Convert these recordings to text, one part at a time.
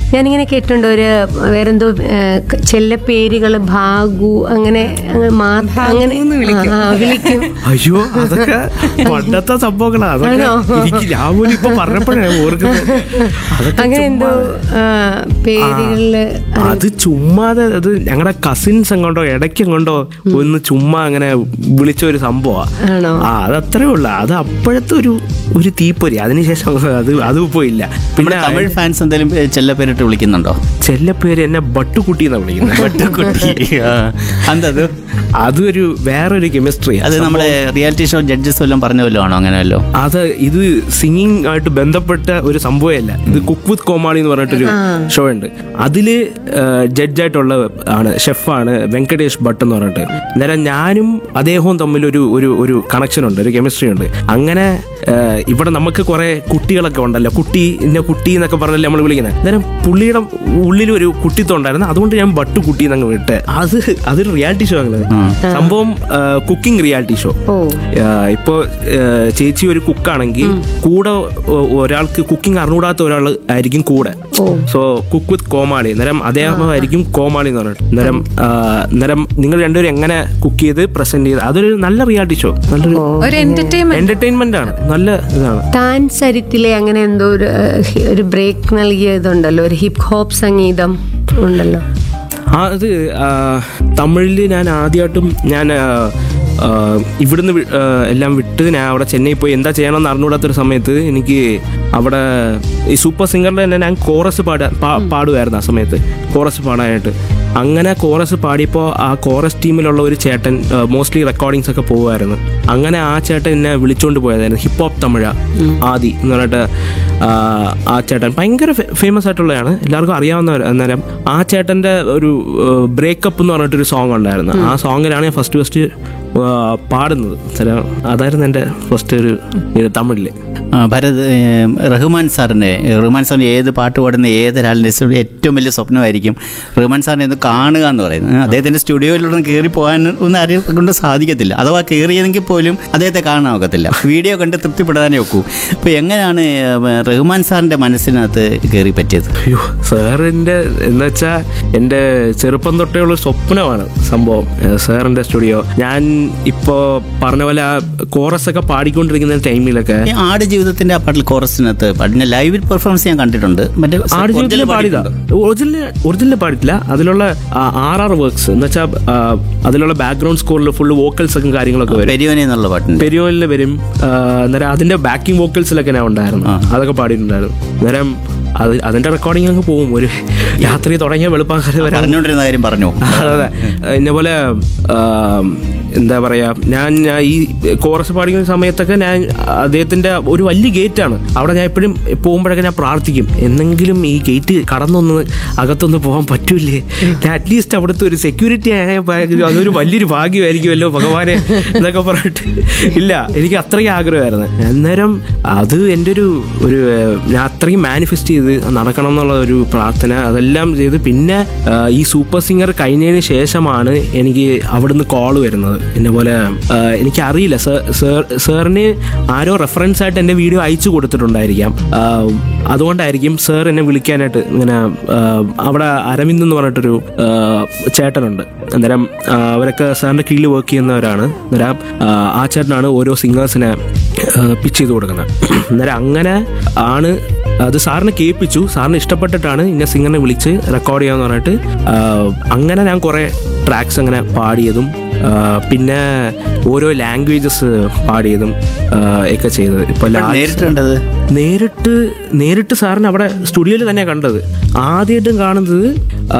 ഞാനിങ്ങനെ കേട്ടിട്ടുണ്ട് ഒരു വേറെന്തോ ചെല്ലപ്പേരുകൾ ഭാഗു അങ്ങനെ അങ്ങനെ മാ- അങ്ങനെ ആ, ആ, വിളിക്കും അയ്യോ അതൊക്കെ പണ്ടത്തെ സംഭവങ്ങളാ അതൊക്കെ ആണോ? എനിക്ക് ഞാൻ പോലും ഇപ്പൊ പറഞ്ഞപ്പോഴാണ് ഓർക്കുന്നത് അതൊക്കെ അങ്ങനെ എന്തോ ചുമ്മാ- ആ, പേരുകളില് അത് ചുമ്മാതെ അത് ഞങ്ങളുടെ കസിൻസ് എങ്ങോട്ടോ ഇടയ്ക്ക് എങ്ങോട്ടോ ഒന്ന് ചുമ്മാ അങ്ങനെ വിളിച്ച ഒരു സംഭവമാണ് ആണോ ആ അത് അത്രേ ഉള്ളു അത് അപ്പോഴത്തെ ഒരു ഒരു തീപ്പൊരി അതിനുശേഷം അത് അത് ഇപ്പോ ഇല്ല നമ്മുടെ പിന്നെ തമിഴ് ഫാൻസ് എന്തെങ്കിലും ചെല്ല പേരിട്ട് വിളിക്കുന്നുണ്ടോ ചെല്ല പേര് എന്നെ ബട്ടുകുട്ടി എന്നാ വിളിക്കുന്നത് വട്ടുകുട്ടി ആ. എന്തത് അതൊരു വേറൊരു കെമിസ്ട്രി അത് നമ്മുടെ റിയാലിറ്റി ഷോ ജഡ്ജസ് വല്ലതും പറഞ്ഞ വല്ലതും ആണോ അങ്ങനെ വല്ലോ അത് ഇത് സിംഗിങ് ആയിട്ട് ബന്ധപ്പെട്ട ഒരു സംഭവമല്ല ഇത് കുക്ക് വിത്ത് കോമാളി എന്ന് പറഞ്ഞിട്ടൊരു ഷോ ഉണ്ട് അതില് ജഡ്ജായിട്ടുള്ള ആണ് ഷെഫാണ് വെങ്കടേഷ് ഭട്ട് എന്ന് പറഞ്ഞിട്ട് അന്നേരം ഞാനും അദ്ദേഹവും തമ്മിൽ ഒരു ഒരു ഒരു കണക്ഷൻ ഉണ്ട് ഒരു കെമിസ്ട്രി ഉണ്ട് അങ്ങനെ ആ, ഇവിടെ നമുക്ക് കുറെ കുട്ടികളൊക്കെ ഉണ്ടല്ലോ കുട്ടി ഇന്ന കുട്ടി എന്നൊക്കെ പറഞ്ഞല്ലേ നമ്മൾ വിളിക്കുന്നത് അന്നേരം പുള്ളിയുടെ ഉള്ളിൽ ഒരു കുട്ടിത്വം ഉണ്ടായിരുന്നു അതുകൊണ്ട് ഞാൻ ബട്ടു കുട്ടി എന്നങ്ങ് വിട്ട് അത് അതൊരു റിയാലിറ്റി ഷോ ആണ് സംഭവം കുക്കിംഗ് റിയാലിറ്റി ഷോ ഓ ആഹ് ഇപ്പോ ആഹ് ചേച്ചി ഒരു കുക്കാണെങ്കിൽ കൂടെ ഒ- ഒരാൾക്ക് കുക്കിംഗ് അറിഞ്ഞൂടാത്ത ഒരാൾ ആയിരിക്കും കൂടെ സോ കുക്ക് വിത്ത് കോമാളി അന്നേരം അദ്ദേഹമായിരിക്കും കോമാളി എന്ന് പറഞ്ഞിട്ട് അന്നേരം ആഹ് അന്നേരം നിങ്ങൾ രണ്ടുപേരും എങ്ങനെ കുക്ക് ചെയ്ത് പ്രസന്റ് ചെയ്ത് അതൊരു നല്ല റിയാലിറ്റി ഷോ നല്ലൊരു ഒരു എന്റർടൈൻമെന്റ് എന്റർടൈൻമെന്റ് ആണ് നല്ല ഇതാണ് താൻ സരിത്തിലെ അങ്ങനെ എന്തോ ഒരു ഏഹ്, ഹി- ഒരു ബ്രേക്ക് നൽകിയ ഇതുണ്ടല്ലോ ഒരു ഹിപ് ഹോപ്പ് സംഗീതം ഉണ്ടല്ലോ ആ അത് ആ, തമിഴില് ഞാൻ ആദ്യമായിട്ടും ഞാൻ ആ, ആ, ഇവിടുന്ന് വി- ആ, എല്ലാം വിട്ട് ഞാൻ അവിടെ ചെന്നൈ പോയി എന്താ ചെയ്യണമെന്ന് അറിഞ്ഞുകൂടാത്തൊരു സമയത്ത് എനിക്ക് അവിടെ ഈ സൂപ്പർ സിംഗറിൽ തന്നെ ഞാൻ കോറസ് പാടാ പാ- പാടുമായിരുന്നു ആ സമയത്ത് കോറസ് പാടാനായിട്ട് അങ്ങനെ കോറസ് പാടിയപ്പോൾ ആ കോറസ് ടീമിലുള്ള ഒരു ചേട്ടൻ മോസ്റ്റ്ലി റെക്കോർഡിങ്സ് ഒക്കെ പോകുമായിരുന്നു അങ്ങനെ ആ ചേട്ടൻ എന്നെ വിളിച്ചുകൊണ്ട് പോയതായിരുന്നു ഹിപ്പ് ഹോപ്പ് തമിഴ ആദി എന്ന് പറഞ്ഞിട്ട് ആ, ആ ചേട്ടൻ ഭയങ്കര ഫേമസ് ആയിട്ടുള്ളതാണ് എല്ലാവർക്കും അറിയാവുന്ന അന്നേരം ആ ചേട്ടൻ്റെ ഒരു ബ്രേക്കപ്പ് എന്ന് പറഞ്ഞിട്ടൊരു സോങ് ഉണ്ടായിരുന്നു ആ സോങ്ങിലാണ് ഞാൻ ഫസ്റ്റ് ഫസ്റ്റ് പാടുന്നത് അന്നേരം അതായിരുന്നു എൻ്റെ ഫസ്റ്റ് ഒരു ഇത് തമിഴില് ആ, ഭരത് ഏ, റഹ്മാൻ സാറിൻ്റെ റഹ്മാൻ സാറിൻ്റെ ഏത് പാട്ട് പാടുന്ന ഏതൊരാളിൻ്റെ സ്റ്റുഡിയോ ഏറ്റവും വലിയ സ്വപ്നമായിരിക്കും റഹ്മാൻ സാറിനെ ഒന്ന് കാണുക എന്ന് പറയുന്നത് അദ്ദേഹത്തിൻ്റെ സ്റ്റുഡിയോയിലൂടെ കയറി പോകാൻ ഒന്നും ആരെയും കൊണ്ട് സാധിക്കത്തില്ല അഥവാ കയറിയെങ്കിൽ പോലും അദ്ദേഹത്തെ കാണാൻ ഒക്കത്തില്ല വീഡിയോ കണ്ട് തൃപ്തിപ്പെടാനേ ഒക്കൂ അപ്പോൾ എങ്ങനെയാണ് ഏ, റഹ്മാൻ സാറിൻ്റെ മനസ്സിനകത്ത് കയറി പറ്റിയത് അയ്യോ സാറിൻ്റെ എന്ന് വെച്ചാൽ എൻ്റെ ചെറുപ്പം തൊട്ടേ ഉള്ള സ്വപ്നമാണ് സംഭവം ഏഹ് സാറിൻ്റെ സ്റ്റുഡിയോ ഞാൻ ഇപ്പോൾ പറഞ്ഞ പോലെ ആ കോറസ് ഒക്കെ പാടിക്കൊണ്ടിരിക്കുന്ന ടൈമിലൊക്കെ ഈ ആട് ജീവിതത്തിന്റെ ആ പാട്ടിൽ കോറസിനകത്ത് പാട്ടിന് ലൈവ് പെർഫോമൻസ് ഞാൻ കണ്ടിട്ടുണ്ട് മറ്റേ ആടുജീവിതത്തിൽ original പാടിയതാ പാടിയിട്ടുണ്ട്. ഒറിജിനൽ ഒറിജിനൽ പാടിയിട്ടില്ല അതിലുള്ള ആർ ആർ വർക്ക്സ് എന്ന് വെച്ചാൽ അതിലുള്ള ബാക്ക്ഗ്രൗണ്ട് സ്കോറിൽ ഫുള്ള് വോക്കൽസ് ഒക്കെ കാര്യങ്ങളൊക്കെ വരും പെരിയോനെ എന്നുള്ള പാട്ടുണ്ട് പെരിയോനിൽ വരും ആ, അന്നേരം അതിന്റെ ബാക്കിംഗ് വോക്കൽസിലൊക്കെ ഞാൻ ഉണ്ടായിരുന്നു അതൊക്കെ പാടിയിട്ടുണ്ടായിരുന്നു അന്നേരം അത് അതിന്റെ റെക്കോർഡിംഗ് അങ്ങ് പോകും ഒരു രാത്രി തുടങ്ങിയ വെളുപ്പാക്കാരെ വരെ പറഞ്ഞുകൊണ്ടിരുന്ന കാര്യം പറഞ്ഞു അതെ അതെ എന്നെ പോലെ ആ, എന്താ പറയാ ഞാൻ ഞാൻ ഈ കോറസ് പാടിക്കുന്ന സമയത്തൊക്കെ ഞാൻ അദ്ദേഹത്തിന്റെ ഒരു വലിയ ഗേറ്റ് ആണ് അവിടെ ഞാൻ എപ്പോഴും പോകുമ്പോഴൊക്കെ ഞാൻ പ്രാർത്ഥിക്കും എന്നെങ്കിലും ഈ ഗേറ്റ് കടന്നൊന്ന് അകത്തൊന്ന് പോകാൻ പറ്റൂലേ ഞാൻ അറ്റ്ലീസ്റ്റ് അവിടുത്തെ ഒരു സെക്യൂരിറ്റി ആയ അതൊരു വലിയൊരു ഭാഗ്യമായിരിക്കുമല്ലോ ഭഗവാനെ എന്നൊക്കെ പറഞ്ഞിട്ട് ഇല്ല എനിക്ക് അത്രയും ആഗ്രഹമായിരുന്നു അന്നേരം അത് എൻ്റെ ഒരു ഒരു ഏഹ്, ഞാൻ അത്രയും മാനിഫെസ്റ്റ് ചെയ്ത് നടക്കണം എന്നുള്ള ഒരു പ്രാർത്ഥന അതെല്ലാം ചെയ്ത് പിന്നെ ആ, ഈ സൂപ്പർ സിംഗർ കഴിഞ്ഞതിന് ശേഷമാണ് എനിക്ക് അവിടുന്ന് കോൾ വരുന്നത് എന്നെ പോലെ ആ, എനിക്കറിയില്ല സർ സർ സാറിന് ആരോ റെഫറൻസ് ആയിട്ട് എൻ്റെ വീഡിയോ അയച്ചു കൊടുത്തിട്ടുണ്ടായിരിക്കാം ആ, അതുകൊണ്ടായിരിക്കും സാർ എന്നെ വിളിക്കാനായിട്ട് ഇങ്ങനെ ആ, അവിടെ അരവിന്ദ് എന്ന് പറഞ്ഞിട്ടൊരു ആ, ചേട്ടനുണ്ട് അന്നേരം ആ, അവരൊക്കെ സാറിൻ്റെ കീഴിൽ വർക്ക് ചെയ്യുന്നവരാണ് അന്നേരം ആ, ആ ചേട്ടനാണ് ഓരോ സിംഗേഴ്സിനെ പിച്ച് ചെയ്ത് കൊടുക്കുന്നത് അന്നേരം അങ്ങനെ ആണ് അത് സാറിനെ കേൾപ്പിച്ചു സാറിന് ഇഷ്ടപ്പെട്ടിട്ടാണ് ഇന്ന സിംഗറിനെ വിളിച്ച് റെക്കോർഡ് ചെയ്യാന്ന് പറഞ്ഞിട്ട് ആ, അങ്ങനെ ഞാൻ കുറേ ട്രാക്സ് അങ്ങനെ പാടിയതും ആ, പിന്നെ ഓരോ ലാംഗ്വേജസ് പാടിയതും ആ, ഒക്കെ ചെയ്തത് ഇപ്പൊ ലാ- നേരിട്ട് കണ്ടത് നേരിട്ട് നേരിട്ട് സാറിന് അവിടെ സ്റ്റുഡിയോയിൽ തന്നെ കണ്ടത് ആദ്യമായിട്ടും കാണുന്നത്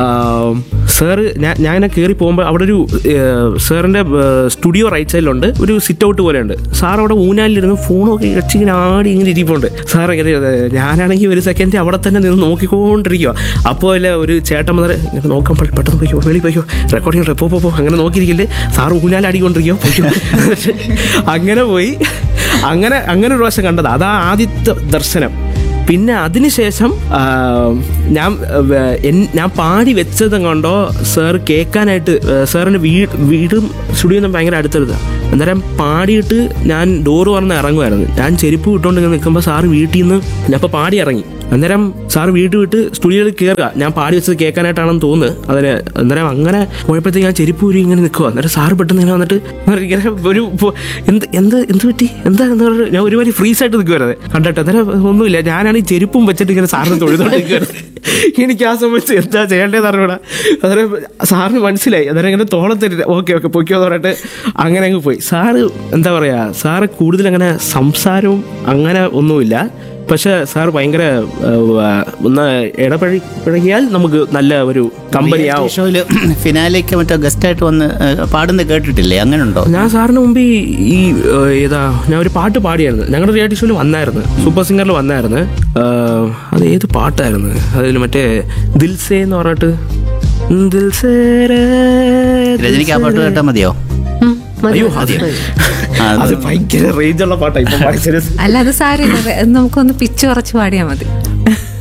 സാറ് ഞാൻ ഞാൻ ഇങ്ങനെ കയറി പോകുമ്പോൾ അവിടെ ഒരു സാറിൻ്റെ സ്റ്റുഡിയോ റൈറ്റ് സൈഡിലുണ്ട് ഒരു സിറ്റ് ഔട്ട് പോലെയുണ്ട് സാർ അവിടെ ഊനാലിരുന്ന് ഫോണൊക്കെ വെച്ച് ഇങ്ങനെ ആടി ഇങ്ങനെ ഇരിപ്പുണ്ട് സാർ ഇങ്ങനെ ഏർ, ഞാനാണെങ്കിൽ ഒരു സെക്കൻഡ് അവിടെ തന്നെ നിന്ന് നോക്കിക്കൊണ്ടിരിക്കുക അപ്പോൾ അല്ല ഒരു ചേട്ടൻ മുതൽ ഇങ്ങനെ നോക്കാൻ പെ- പെട്ടെന്ന് പോയിക്കോ വെളി പോയിക്കോ റെക്കോർഡിംഗ് പോ പോ പോ അങ്ങനെ നോക്കിയിരിക്കില്ലേ സാർ ഊനാലാടിക്കൊണ്ടിരിക്കോ പോയിക്കോ അങ്ങനെ പോയി അങ്ങനെ അങ്ങനെ ഒരു പ്രാവശ്യം കണ്ടത് അതാ ആദ്യത്തെ ദർശനം പിന്നെ അതിനുശേഷം ആ, ഞാൻ ആ, എൻ- ഞാൻ പാടി വെച്ചത് കൊണ്ടോ സാർ കേൾക്കാനായിട്ട് സാറിന് വീട് വീടും സ്റ്റുഡിയോ ഭയങ്കര അടുത്തടുത്താണ് അന്നേരം പാടിയിട്ട് ഞാൻ ഡോറ് പറഞ്ഞ് ഇറങ്ങുമായിരുന്നു ഞാൻ ചെരുപ്പ് വിട്ടുകൊണ്ട് ഇങ്ങനെ നിൽക്കുമ്പോൾ സാറ് വീട്ടിൽ നിന്ന് ഞാൻ അപ്പോൾ പാടി ഇറങ്ങി അന്നേരം സാർ വീട്ടിൽ വിട്ട് സ്റ്റുഡിയോയിൽ കയറുക ഞാൻ പാടി വെച്ചത് കേൾക്കാനായിട്ടാണെന്ന് തോന്നുന്നു അതിന് അന്നേരം അങ്ങനെ പോയപ്പോഴത്തേക്ക് ഞാൻ ചെരുപ്പ് ഊരി ഇങ്ങനെ നിൽക്കുക അന്നേരം സാറ് പെട്ടെന്ന് ഇങ്ങനെ വന്നിട്ട് ഇങ്ങനെ ഒരു പോ- എന്ത് എന്ത് എന്ത് പറ്റി എന്താ എന്ന് പറഞ്ഞിട്ട് ഞാൻ ഒരുമാതിരി ഫ്രീസ് ആയിട്ട് നിൽക്കുവായിരുന്നു കണ്ടിട്ട് അന്നേരം ഒന്നുമില്ല ഞാനാണ് ഈ ചെരുപ്പും വെച്ചിട്ട് ഇങ്ങനെ സാറിന് തൊഴുതോണ്ട് നിൽക്കുവായിരുന്നു എനിക്ക് ആ സമയത്ത് എന്താ ചെയ്യേണ്ടതെന്ന് അറിഞ്ഞൂടാ അന്നേരം സാറിന് മനസ്സിലായി അന്നേരം ഇങ്ങനെ തോളത്തിട്ട് ഓക്കെ ഓക്കെ പൊയ്ക്കോ എന്ന് പറഞ്ഞിട്ട് അങ്ങനെ അങ്ങ് പോയി സാറ് എന്താ പറയാ സാറ് കൂടുതൽ അങ്ങനെ സംസാരവും അങ്ങനെ ഒന്നുമില്ല പക്ഷെ സാർ ഭയങ്കര ആ, ഒന്ന് ഇടപഴകി ഇടപഴകിയാൽ നമുക്ക് നല്ല ഒരു കമ്പനിയാവും ഷോയില് ഫിനാലേക്ക് മറ്റോ ഗസ്റ്റായിട്ട് വന്ന് ഏഹ്, പാടുന്നത് കേട്ടിട്ടില്ലേ അങ്ങനെ ഉണ്ടോ ഞാൻ സാറിന് മുമ്പ് ഈ ഈ, ഏ, ഏതാ ഞാൻ ഒരു പാട്ട് പാടിയായിരുന്നു ഞങ്ങളുടെ റിയാലിറ്റി ഷോയിൽ വന്നായിരുന്നു സൂപ്പർ സിംഗറിൽ വന്നായിരുന്നു ആ, അത് ഏത് പാട്ടായിരുന്നു അതിൽ മറ്റേ ദിൽസേ എന്ന് പറഞ്ഞിട്ട് ദിൽസേ രേ, രജനിക്ക് ആ പാട്ട് കേട്ടാൽ മതിയോ ഉം, മതി, അയ്യോ മതി. അത് ആ, അത് ഭയങ്കര റേഞ്ചുള്ള പാട്ടാണ് ഇപ്പം പാടി serious. അല്ല അത് സാരമില്ല നമുക്കൊന്ന് പിച്ച് കുറച്ച് പാടിയാൽ മതി